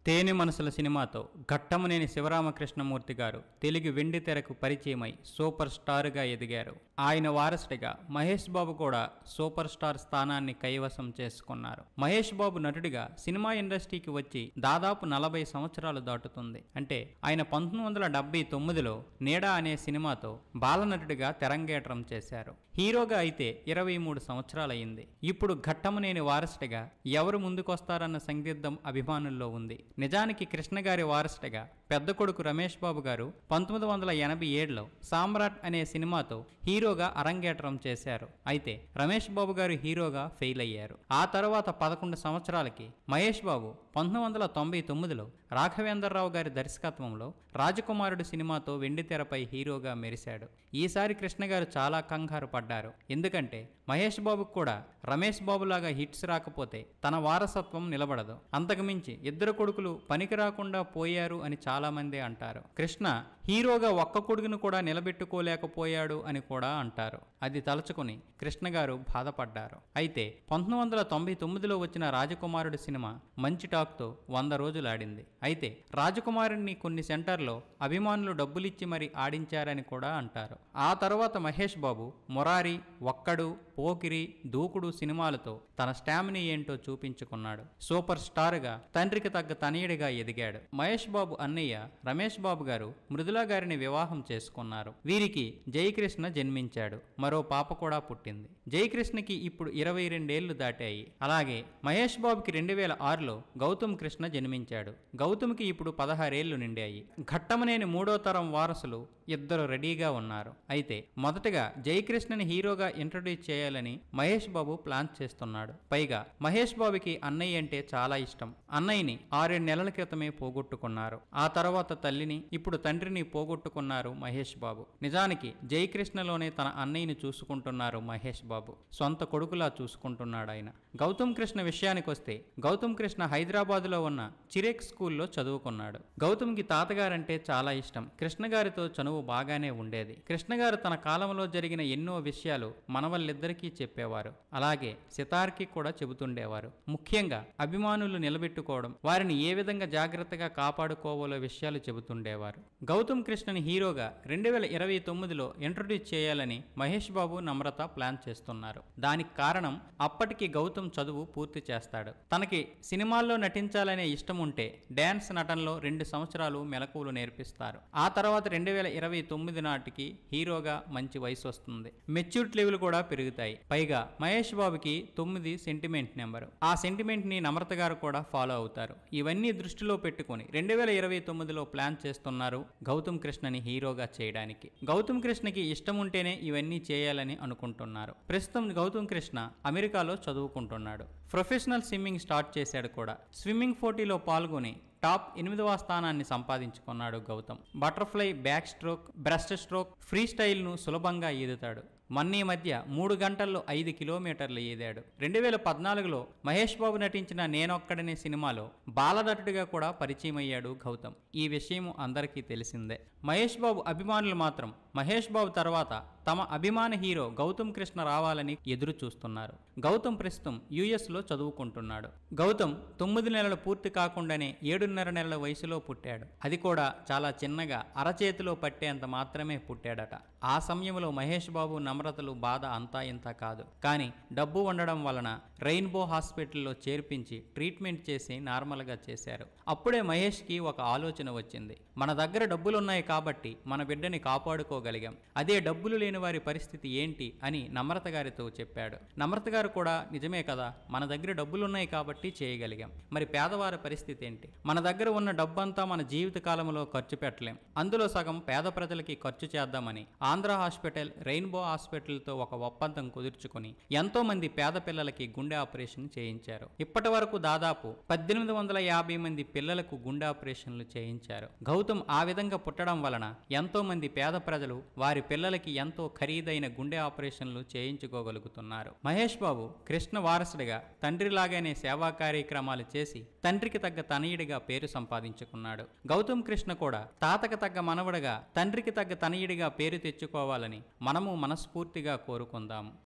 తేనె మనసుల సినిమాతో ఘట్టమునేని శివరామకృష్ణమూర్తి గారు తెలుగు వెండి తెరకు పరిచయమై సూపర్ స్టార్గా ఎదిగారు ఆయన వారసుడిగా మహేష్ బాబు కూడా సూపర్ స్టార్ స్థానాన్ని కైవసం చేసుకున్నారు మహేష్ బాబు నటుడిగా సినిమా ఇండస్ట్రీకి వచ్చి దాదాపు నలభై సంవత్సరాలు దాటుతుంది అంటే ఆయన పంతొమ్మిది వందల డెబ్బై తొమ్మిదిలో నీడా అనే సినిమాతో బాలనటుడిగా తెరంగేట్రం చేశారు హీరోగా అయితే ఇరవై మూడు సంవత్సరాలయ్యింది ఇప్పుడు ఘట్టమునేని వారసుడిగా ఎవరు ముందుకొస్తారన్న సందిగ్ధం అభిమానుల్లో ఉంది నిజానికి కృష్ణ గారి వారసుడిగా పెద్ద కొడుకు రమేష్ బాబు గారు పంతొమ్మిది వందల ఎనభై ఏడులో సామ్రాట్ అనే సినిమాతో హీరోగా అరంగేట్రం చేశారు అయితే రమేష్ బాబు గారు హీరోగా ఫెయిల్ అయ్యారు ఆ తర్వాత పదకొండు సంవత్సరాలకి మహేష్ బాబు పంతొమ్మిది వందల తొంభై తొమ్మిదిలో రాఘవేంద్రరావు గారి దర్శకత్వంలో రాజకుమారుడు సినిమాతో వెండితెరపై హీరోగా మెరిశాడు ఈసారి కృష్ణ గారు చాలా కంగారు పడ్డారు ఎందుకంటే మహేష్ బాబుకు కూడా రమేష్ బాబు లాగా హిట్స్ రాకపోతే తన వారసత్వం నిలబడదు అంతకుమించి ఇద్దరు కొడుకులు పనికి రాకుండా పోయారు అని చాలా మంది అంటారు కృష్ణ హీరోగా ఒక్క కొడుకును కూడా నిలబెట్టుకోలేకపోయాడు అని కూడా అంటారు అది తలుచుకుని కృష్ణ గారు బాధపడ్డారు అయితే పంతొమ్మిది వందల తొంభై తొమ్మిదిలో వచ్చిన రాజకుమారుడు సినిమా మంచి టాక్తో వంద రోజులు ఆడింది అయితే రాజకుమారుడిని కొన్ని సెంటర్లో అభిమానులు డబ్బులిచ్చి మరి ఆడించారని కూడా అంటారు ఆ తర్వాత మహేష్ బాబు మొరారి ఒక్కడు పోకిరి దూకుడు సినిమాలతో తన స్టామినీ ఏంటో చూపించుకున్నాడు సూపర్ స్టార్గా తండ్రికి తగ్గ తనయుడిగా ఎదిగాడు మహేష్ బాబు అన్నయ్య రమేష్ బాబు గారు మృదులా గారిని వివాహం చేసుకున్నారు వీరికి జయకృష్ణ జన్మించాడు మరో పాప కూడా పుట్టింది జయకృష్ణకి ఇప్పుడు ఇరవై రెండేళ్లు దాటాయి అలాగే మహేష్ బాబుకి రెండు వేల ఆరులో గౌతమ్ కృష్ణ జన్మించాడు గౌతమ్కి ఇప్పుడు పదహారేళ్లు నిండాయి ఘట్టమనేని మూడో తరం వారసులు ఇద్దరు రెడీగా ఉన్నారు అయితే మొదటగా జయకృష్ణని హీరోగా ఇంట్రడ్యూస్ చేయాలని మహేష్ బాబు ప్లాన్ చేస్తున్నాడు పైగా మహేష్ బాబుకి అన్నయ్య అంటే చాలా ఇష్టం అన్నయ్యని ఆరేడు నెలల క్రితమే పోగొట్టుకున్నారు ఆ తర్వాత తల్లిని ఇప్పుడు తండ్రిని పోగొట్టుకున్నారు మహేష్ బాబు నిజానికి జయకృష్ణలోనే తన అన్నయ్యని చూసుకుంటున్నారు మహేష్ బాబు సొంత కొడుకులా చూసుకుంటున్నాడు ఆయన గౌతమ్ కృష్ణ విషయానికి వస్తే గౌతమ్ కృష్ణ హైదరాబాద్లో ఉన్న చిరేక్ స్కూల్లో చదువుకున్నాడు గౌతమ్కి తాతగారంటే చాలా ఇష్టం కృష్ణ గారితో చనువు బాగానే ఉండేది కృష్ణ గారు తన కాలంలో జరిగిన ఎన్నో విషయాలు మనవళ్ళిద్దరికీ చెప్పేవారు అలాగే సితార్కి కూడా చెబుతుండేవారు ముఖ్యంగా అభిమానులు నిలబెట్టుకోవడం వారిని ఏ విధంగా జాగ్రత్తగా కాపాడుకోవాలో విషయాలు చెబుతుండేవారు గౌతమ్ కృష్ణని హీరోగా రెండు వేల ఇరవై తొమ్మిదిలో ఇంట్రడ్యూస్ చేయాలని మహేష్ బాబు నమ్రత ప్లాన్ చేస్తున్నారు దానికి కారణం అప్పటికి గౌతమ్ చదువు పూర్తి చేస్తాడు తనకి సినిమాల్లో నటించాలనే ఇష్టం ఉంటే డ్యాన్స్ నటనలో రెండు సంవత్సరాలు మెలకువలు నేర్పిస్తారు ఆ తర్వాత రెండు వేల ఇరవై తొమ్మిది నాటికి హీరోగా మంచి వయసు వస్తుంది మెచ్యూరిటీ లెవెల్ కూడా పెరుగుతాయి పైగా మహేష్ బాబుకి తొమ్మిది సెంటిమెంట్ నెంబరు ఆ సెంటిమెంట్ ని నమ్రత గారు కూడా ఫాలో అవుతారు ఇవన్నీ దృష్టిలో పెట్టుకొని రెండు వేల ఇరవై తొమ్మిదిలో ప్లాన్ చేస్తున్నారు గౌతమ్ కృష్ణని హీరోగా చేయడానికి గౌతమ్ కృష్ణకి ఇష్టం ఉంటేనే ఇవన్నీ చేయాలని అనుకుంటున్నారు ప్రస్తుతం గౌతమ్ కృష్ణ అమెరికాలో చదువుకుంటున్నాడు ప్రొఫెషనల్ స్విమ్మింగ్ స్టార్ట్ చేశాడు కూడా స్విమ్మింగ్ పోటీలో పాల్గొని టాప్ ఎనిమిదవ స్థానాన్ని సంపాదించుకున్నాడు Gautam butterfly back stroke breast stroke free స్టైల్ను సులభంగా ఈదుతాడు మొన్న ఈ మధ్య మూడు గంటల్లో ఐదు కిలోమీటర్లు ఈదాడు రెండు వేల పద్నాలుగులో మహేష్ బాబు నటించిన నేనొక్కడనే సినిమాలో బాలనటుడిగా కూడా పరిచయం అయ్యాడు గౌతమ్ ఈ విషయం అందరికీ తెలిసిందే మహేష్ బాబు అభిమానులు మాత్రం మహేష్ బాబు తర్వాత తమ అభిమాన హీరో గౌతమ్ కృష్ణ రావాలని ఎదురు చూస్తున్నారు గౌతమ్ ప్రస్తుతం యుఎస్ లో చదువుకుంటున్నాడు గౌతమ్ తొమ్మిది నెలలు పూర్తి కాకుండానే ఏడున్నర నెలల వయసులో పుట్టాడు అది కూడా చాలా చిన్నగా అరచేతిలో పట్టేంత మాత్రమే పుట్టాడట ఆ సమయంలో మహేష్ బాబు నమ్రతలు బాధ అంతా ఇంత కాదు కానీ డబ్బు ఉండడం వలన రెయిన్బో హాస్పిటల్లో చేర్పించి ట్రీట్మెంట్ చేసి నార్మల్గా చేశారు అప్పుడే మహేష్కి ఒక ఆలోచన వచ్చింది మన దగ్గర డబ్బులున్నాయి కాబట్టి మన బిడ్డని కాపాడుకోగలిగాం అదే డబ్బులు లేని వారి పరిస్థితి ఏంటి అని నమ్రత గారితో చెప్పాడు నమ్రత గారు కూడా నిజమే కదా మన దగ్గర డబ్బులున్నాయి కాబట్టి చేయగలిగాం మరి పేదవారి పరిస్థితి ఏంటి మన దగ్గర ఉన్న డబ్బంతా మన జీవిత కాలంలో ఖర్చు పెట్టలేం అందులో సగం పేద ప్రజలకి ఖర్చు చేద్దామని ఆంధ్ర హాస్పిటల్ రెయిన్బో హాస్పిటల్తో ఒక ఒప్పందం కుదుర్చుకుని ఎంతో మంది పేద పిల్లలకి గుండె ఆపరేషన్ చేయించారు ఇప్పటి వరకు దాదాపు పద్దెనిమిది వందల యాభై మంది పిల్లలకు గుండె ఆపరేషన్లు చేయించారు గౌతమ్ ఆ విధంగా పుట్టడం వలన ఎంతో మంది పేద ప్రజలు వారి పిల్లలకి ఎంతో ఖరీదైన గుండె ఆపరేషన్లు చేయించుకోగలుగుతున్నారు మహేష్ బాబు కృష్ణ వారసుడిగా తండ్రిలాగానే సేవా కార్యక్రమాలు చేసి తండ్రికి తగ్గ తనయుడిగా పేరు సంపాదించుకున్నాడు గౌతమ్ కృష్ణ కూడా తాతకు తగ్గ మనవడిగా తండ్రికి తగ్గ తనయుడిగా పేరు తెచ్చుకోవాలని మనము మనస్ఫూర్తిగా కోరుకుందాము